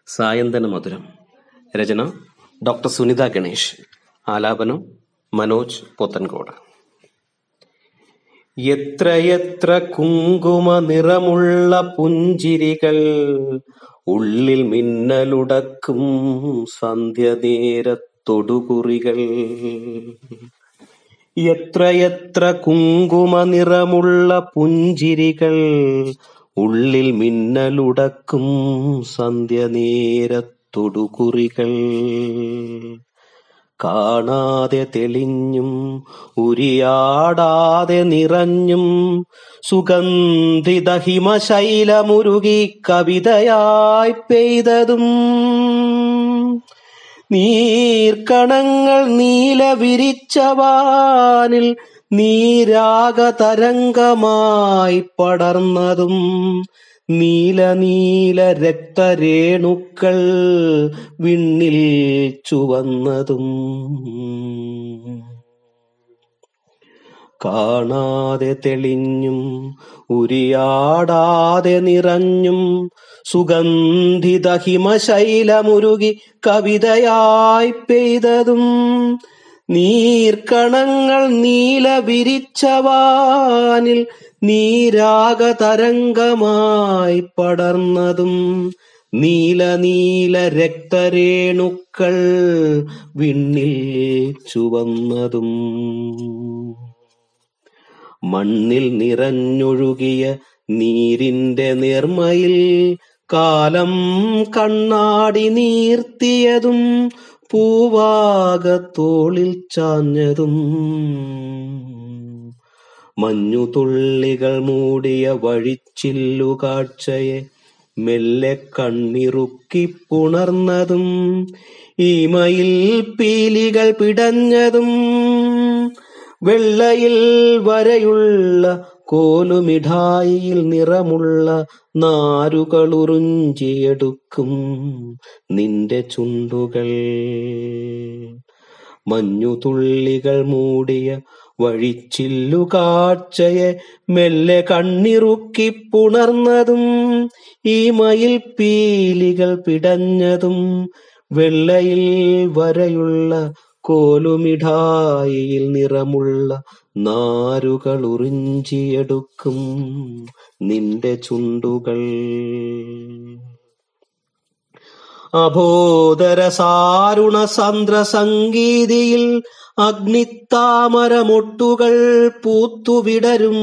സായന്തന മധുരം രചന ഡോക്ടർ സുനിത ഗണേഷ് ആലാപനം മനോജ് പോത്തൻകോട് എത്രയെത്ര കുങ്കുമ നിറമുള്ള പുഞ്ചിരികൾ ഉള്ളിൽ മിന്നലുടക്കും സന്ധ്യനേരത്തൊടുകുറികൾ എത്രയെത്ര കുങ്കുമ നിറമുള്ള പുഞ്ചിരികൾ ഉള്ളിൽ മിന്നലുടക്കും സന്ധ്യനേരത്തൊടുകുറികൾ കാണാതെ തെളിഞ്ഞും ഉരിയാടാതെ നിറഞ്ഞും സുഗന്ധിത ഹിമശൈലമുരുകി കവിതയായി പെയ്തതും നീർക്കണങ്ങൾ നീല വിരിച്ചവാനിൽ നീരാഗതരംഗമായി പടർന്നതും നീല നീല രക്തരേണുക്കൾ വിണ്ണിൽ ചുവന്നതും കാണാതെ തെളിഞ്ഞും ഉരിയാടാതെ നിറഞ്ഞും സുഗന്ധിത ഹിമശൈലമുരുകി കവിതയായി പെയ്തതും നീർക്കണങ്ങൾ നീല വിരിച്ചവാനിൽ നീരാഗതരംഗമായി പടർന്നതും നീല നീല രക്തരേണുക്കൾ വിണ്ണിൽ ചുവന്നതും മണ്ണിൽ നിറഞ്ഞൊഴുകിയ നീരിന്റെ നേർമയിൽ കാലം കണ്ണാടി നീർത്തിയതും പൂവാകത്തോളിൽ ചാഞ്ഞതും മഞ്ഞുതുള്ളികൾ മൂടിയ വഴിച്ചില്ലു കാഴ്ചയെ മെല്ലെ കണ്ണിറുക്കി പുണർന്നതും ഈമയിൽ പീലികൾ പിടഞ്ഞതും വെള്ളയിൽ വരയുള്ള കോലുമിഠായിയിൽ നിറമുള്ള നാരുകളുറിഞ്ചിയെടുക്കും നിന്റെ ചുണ്ടുകൾ മഞ്ഞുതുള്ളികൾ മൂടിയ വഴിച്ചില്ലു കാഴ്ചയെ മെല്ലെ കണ്ണിറുക്കി പുണർന്നതും ഈ മയിൽ പീലികൾ പിടഞ്ഞതും വെള്ളയിൽ വരയുള്ള കോലുമിഠായിയിൽ നിറമുള്ള നാരുകൾ ഉറിഞ്ചിയെടുക്കും നിന്റെ ചുണ്ടുകൾ അബോധര സാരുണ സാന്ദ്ര സംഗീതിയിൽ അഗ്നിത്താമരമൊട്ടുകൾ പൂത്തുവിടരും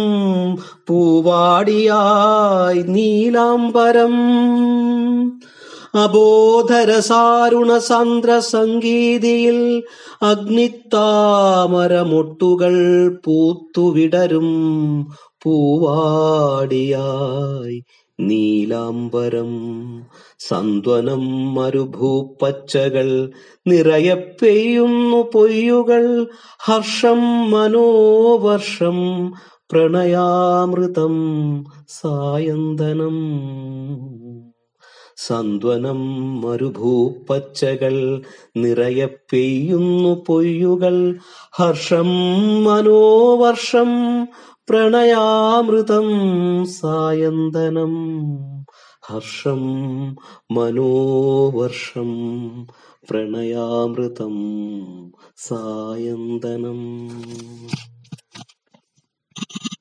പൂവാടിയായി നീലാംബരം അബോധര സാരുണ സാന്ദ്ര സംഗീതിയിൽ അഗ്നിത്താമരമൊട്ടുകൾ പൂത്തുവിടരും പൂവാടിയായി നീലാംബരം സന്ത്വനം മരുഭൂപ്പച്ചകൾ നിറയെ പെയ്യുന്നു പൊയ്യുകൾ ഹർഷം മനോവർഷം പ്രണയാമൃതം സായന്തനം സന്ത്വനം മരുഭൂപ്പച്ചകൾ നിറയെ പെയ്യുന്നു പൊയ്യുകൾ ഹർഷം മനോവർഷം പ്രണയാമൃതം സായന്തനം ഹർഷം മനോവർഷം പ്രണയാമൃതം സായന്തനം